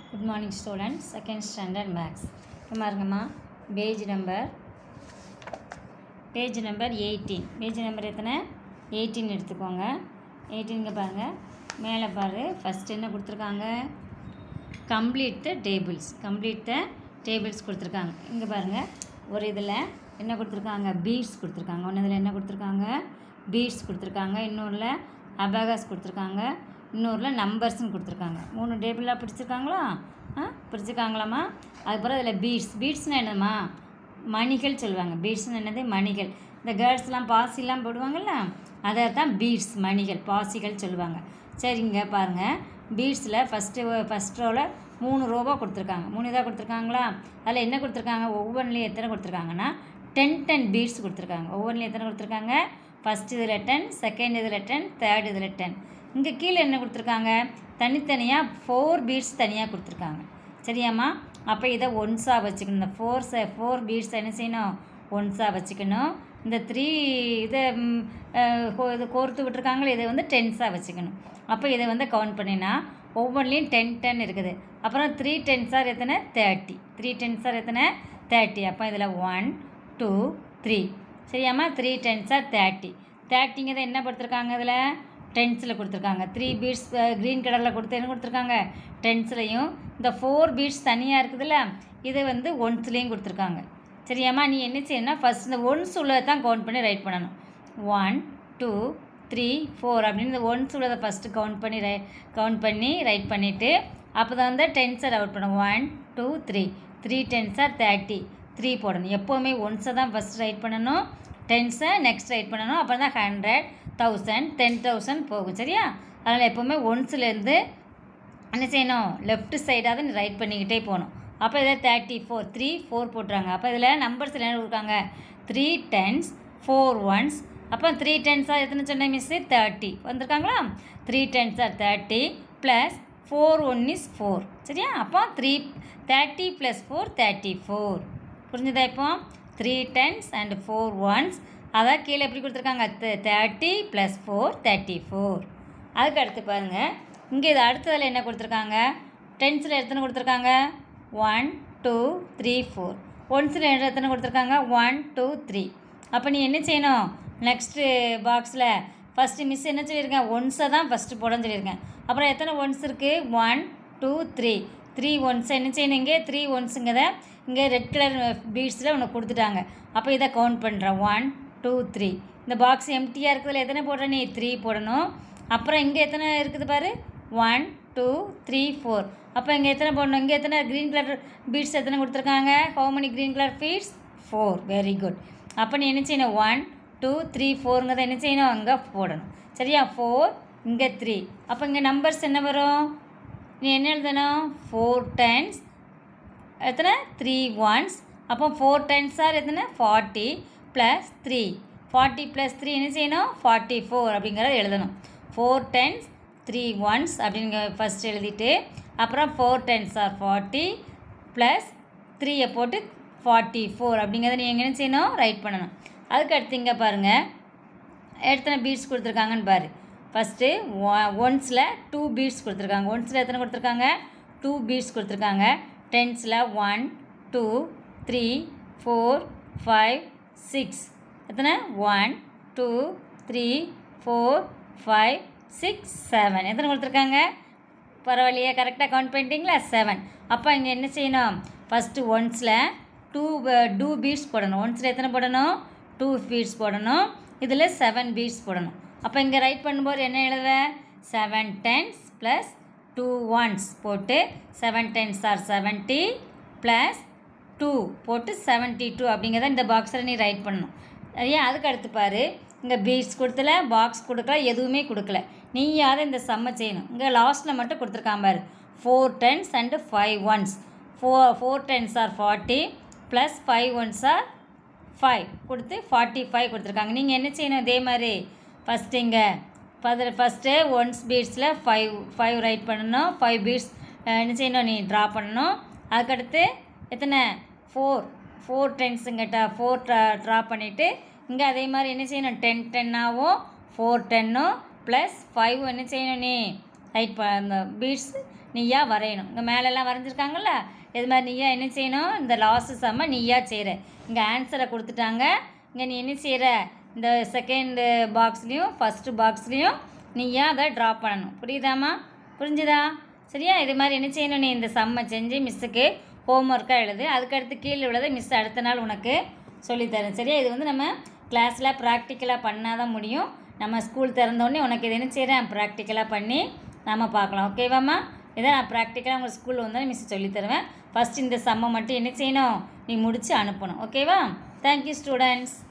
good morning students second standard maths பாருங்கம்மா page number page number eighteen page number எத்தனை eighteen எடுத்துக்கோங்க எயிட்டீனுங்க பாருங்கள் மேலே பாரு ஃபஸ்ட் என்ன கொடுத்துருக்காங்க complete the tables complete the tables கொடுத்துருக்காங்க இங்கே பாருங்கள் ஒரு இதில் என்ன கொடுத்துருக்காங்க பீட்ஸ் கொடுத்துருக்காங்க ஒன்று இதில் என்ன கொடுத்துருக்காங்க பீட்ஸ் கொடுத்துருக்காங்க இன்னொன்றில் அபகாஸ் கொடுத்துருக்காங்க இன்னொரில் நம்பர்ஸ்னு கொடுத்துருக்காங்க மூணு டேபிளாக பிடிச்சிருக்காங்களா ஆ பிடிச்சிருக்காங்களாம்மா அதுக்கப்புறம் இதில் பீட்ஸ் பீட்ஸ்னால் என்னம்மா மணிகள் சொல்லுவாங்க பீட்ஸ்னு என்னது மணிகள் இந்த கேர்ள்ஸ்லாம் பாசிலாம் போடுவாங்கள்ல அதை தான் பீட்ஸ் மணிகள் பாசிகள் சொல்லுவாங்க சரிங்க பாருங்கள் பீட்ஸில் ஃபஸ்ட்டு ஃபஸ்ட் ரோவில் மூணு ரோவாக கொடுத்துருக்காங்க மூணு இதாக கொடுத்துருக்காங்களா அதில் என்ன கொடுத்துருக்காங்க ஒவ்வொன்றுலையும் எத்தனை கொடுத்துருக்காங்கன்னா டென் டென் பீட்ஸ் கொடுத்துருக்காங்க ஒவ்வொன்றுலையும் எத்தனை கொடுத்துருக்காங்க ஃபஸ்ட் இதில் டென் செகண்ட் இதில் டென் தேர்ட் இதில் டென் இங்கே கீழே என்ன கொடுத்துருக்காங்க தனித்தனியாக ஃபோர் பீட்ஸ் தனியாக கொடுத்துருக்காங்க சரியாம்மா அப்போ இதை ஒன்ஸாக வச்சுக்கணும் இந்த ஃபோர் ச ஃபோர் பீட்ஸ் என்ன செய்யணும் ஒன்ஸாக வச்சுக்கணும் இந்த த்ரீ இதை ம், அஹ், கோ- இது கோர்த்து விட்டுருக்காங்களே இதை வந்து டென்ஸாக வச்சுக்கணும் அப்போ இதை வந்து கவுண்ட் பண்ணினா ஒவ்வொன்றிலையும் டென் டென் இருக்குது அப்புறம் த்ரீ டென்ஸார் எத்தனை தேர்ட்டி த்ரீ டென்ஸார் எத்தனை தேர்ட்டி அப்போ இதில் ஒன் டூ த்ரீ சரியாம்மா த்ரீ டென்ஸார் தேர்ட்டி தேர்ட்டிங்க தான் என்ன கொடுத்துருக்காங்க இதில் டென்ஸில் கொடுத்துருக்காங்க த்ரீ பீட்ஸ் க்ரீன் கலரில் கொடுத்து என்ன கொடுத்துருக்காங்க டென்ஸ்லையும் இந்த ஃபோர் பீட்ஸ் தனியாக இருக்குதுல்ல இது வந்து ஒன்ஸ்லேயும் கொடுத்துருக்காங்க சரியாம்மா நீ என்ன செய்யணும்னா ஃபஸ்ட் இந்த ஒன்ஸ் உள்ளதை தான் கவுண்ட் பண்ணி ரைட் பண்ணணும் ஒன் டூ த்ரீ ஃபோர் அப்படின்னு இந்த ஒன்ஸ் உள்ளதை ஃபஸ்ட்டு கவுண்ட் பண்ணி ரை கவுண்ட் பண்ணி ரைட் பண்ணிவிட்டு அப்போ தான் வந்து டென்ஸை அவுட் பண்ணணும் ஒன் டூ த்ரீ த்ரீ டென்ஸாக தேர்ட்டி த்ரீ போடணும் எப்போவுமே ஒன்ஸை தான் ஃபஸ்ட் ரைட் பண்ணணும் டென்ஸை நெக்ஸ்ட் ரைட் பண்ணணும் அப்புறம் தான் ஹண்ட்ரட் தௌசண்ட் டென் தௌசண்ட் போகும் சரியா அதனால் எப்போவுமே ஒன்ஸ்லேருந்து என்ன செய்யணும் லெஃப்ட் சைடாக நீ ரைட் பண்ணிக்கிட்டே போகணும் அப்போ இதில் தேர்ட்டி ஃபோர் த்ரீ ஃபோர் போட்டுறாங்க அப்போ இதில் நம்பர்ஸ் என்ன கொடுக்காங்க த்ரீ டென்ஸ் ஃபோர் ஒன்ஸ் அப்போ த்ரீ டென்ஸாக எத்தனை சொன்னேன் மிஸ்ஸு தேர்ட்டி வந்திருக்காங்களா த்ரீ டென்ஸாக thirty plus four one is four சரியா அப்போ three thirty plus four thirty four புரிஞ்சுதா இப்போ three tens and four ones அதான் கீழே எப்படி கொடுத்துருக்காங்க thirty plus four thirty four அதுக்கு அடுத்து பாருங்கள் இங்கே இது அடுத்ததில் என்ன கொடுத்துருக்காங்க டென்ஸில் எத்தனை கொடுத்துருக்காங்க ஒன் டூ த்ரீ ஃபோர் ஒன்ஸில் எத்தனை கொடுத்துருக்காங்க ஒன் டூ த்ரீ அப்போ நீ என்ன செய்யணும் நெக்ஸ்ட்டு பாக்ஸில் ஃபஸ்ட்டு மிஸ் என்ன சொல்லியிருக்கேன் ஒன்ஸை தான் ஃபஸ்ட்டு போடன்னு சொல்லியிருக்கேன் அப்புறம் எத்தனை ஒன்ஸ் இருக்குது one two three three ones என்ன செய்யணும் இங்கே த்ரீ ஒன்ஸுங்கிறத இங்கே ரெட் கலர் பீட்ஸில் உனக்கு கொடுத்துட்டாங்க அப்போ இதை கவுண்ட் பண்ணுறேன் ஒன் டூ த்ரீ இந்த பாக்ஸ் எம்டியாக இருக்கிறதுல எத்தனை போடுற நீ த்ரீ போடணும் அப்புறம் இங்கே எத்தனை இருக்குது பாரு ஒன் டூ த்ரீ ஃபோர் அப்போ இங்கே எத்தனை போடணும் இங்கே எத்தனை க்ரீன் கலர் பீட்ஸ் எத்தனை கொடுத்துருக்காங்க how many green colour beads four very good அப்போ நீ என்ன செய்யணும் ஒன் டூ த்ரீ ஃபோருங்கிறத என்ன செய்யணும் அங்கே போடணும் சரியா ஃபோர் இங்கே த்ரீ அப்போ இங்கே நம்பர்ஸ் என்ன வரும் நீ என்ன எழுதணும் ஃபோர் டென்ஸ் எத்தனை த்ரீ ஒன்ஸ் அப்போ ஃபோர் டென்ஸ் ஆர் எத்தனை forty plus three forty plus three என்ன செய்யணும் ஃபார்ட்டி ஃபோர் அப்படிங்கிறத எழுதணும் ஃபோர் டென்ஸ் த்ரீ ஒன்ஸ் அப்படிங்க ஃபஸ்ட் எழுதிட்டு அப்புறம் four tens are forty plus த்ரீயை போட்டு ஃபார்ட்டி ஃபோர் அப்படிங்கிறத நீ எங்கே செய்யணும் ரைட் பண்ணணும் அதுக்கு அடுத்து இங்கே பாருங்கள் எத்தனை பீட்ஸ் கொடுத்துருக்காங்கன்னு பாரு ஃபஸ்ட்டு ஒன்ஸில் டூ பீட்ஸ் கொடுத்துருக்காங்க ஒன்ஸில் எத்தனை கொடுத்துருக்காங்க டூ பீட்ஸ் கொடுத்துருக்காங்க டென்ஸில் one two three four five six எத்தனை one two three four five six seven எத்தனை கொடுத்துருக்காங்க பரவாயில்லையே கரெக்டாக கவுண்ட் பண்ணிட்டீங்களா செவன் அப்போ இங்கே என்ன செய்யணும் ஃபஸ்ட்டு ஒன்ஸில் டூ டூ பீட்ஸ் போடணும் ஒன்ஸில் எத்தனை போடணும் டூ பீட்ஸ் போடணும் இதில் செவன் பீட்ஸ் போடணும் அப்போ இங்கே ரைட் பண்ணும்போது என்ன எழுத seven tens plus two ones போட்டு seven tens are seventy plus two போட்டு செவன்ட்டி டூ அப்படிங்கிறத இந்த பாக்ஸில் நீ ரைட் பண்ணணும் சரியா அதுக்கு அடுத்து பாரு இங்கே பீட்ஸ் கொடுத்துல பாக்ஸ் கொடுக்கல எதுவுமே கொடுக்கல நீயாவது இந்த செம்ம செய்யணும் இங்கே லாஸ்ட்டில் மட்டும் கொடுத்துருக்கான் பாரு four tens and five ones four four tens are forty plus five ones are five கொடுத்து ஃபார்ட்டி ஃபைவ் கொடுத்துருக்காங்க நீங்கள் என்ன செய்யணும் இதே மாதிரி ஃபஸ்ட்டு இங்கே ஃபஸ்ட்டு ஃபஸ்ட்டு ஒன்ஸ் பீட்ஸில் ஃபைவ் ஃபைவ் ரைட் பண்ணணும் ஃபைவ் பீட்ஸ் என்ன செய்யணும் நீ ட்ரா பண்ணணும் அதுக்கடுத்து எத்தனை ஃபோர் ஃபோர் டென்ஸுங்கிட்ட ஃபோர் ட்ரா ட்ரா பண்ணிவிட்டு இங்கே அதே மாதிரி என்ன செய்யணும் டென் டென்னாகவும் ஃபோர் டென்னும் ப்ளஸ் ஃபைவ் என்ன செய்யணும் நீ ரைட் ப இந்த பீட்ஸ் நீயா வரையணும் இங்கே மேலெல்லாம் வரைஞ்சிருக்காங்கல்ல இது மாதிரி நீயா என்ன செய்யணும் இந்த லாஸ்ட் செம்ம நீயா செய்கிற இங்கே ஆன்சரை கொடுத்துட்டாங்க இங்கே நீ என்ன செய்கிற இந்த செகண்டு பாக்ஸ்லேயும் ஃபஸ்ட்டு பாக்ஸ்லேயும் நீயா அதை ட்ரா பண்ணணும் புரியுதாம்மா புரிஞ்சுதா சரியா இது மாதிரி என்ன செய்யணும் நீ இந்த சம்மை செஞ்சு மிஸ்ஸுக்கு ஹோம்ஒர்க்காக எழுது அதுக்கடுத்து கீழே உள்ளதை மிஸ் அடுத்த நாள் உனக்கு சொல்லித்தரேன் சரியா இது வந்து நம்ம கிளாஸில் ப்ராக்டிக்கலாக பண்ணால் தான் முடியும் நம்ம ஸ்கூல் திறந்தோடனே உனக்கு இது என்ன செய்கிறேன் ப்ராக்டிக்கலாக பண்ணி நம்ம பார்க்கலாம் ஓகேவாம்மா இதை நான் ப்ராக்டிக்கலாக உங்கள் ஸ்கூலில் வந்து மிஸ் சொல்லித் தருவேன் ஃபஸ்ட் இந்த சம்மை மட்டும் என்ன செய்யணும் நீ முடித்து அனுப்பணும் ஓகேவா தேங்க்யூ ஸ்டூடெண்ட்ஸ்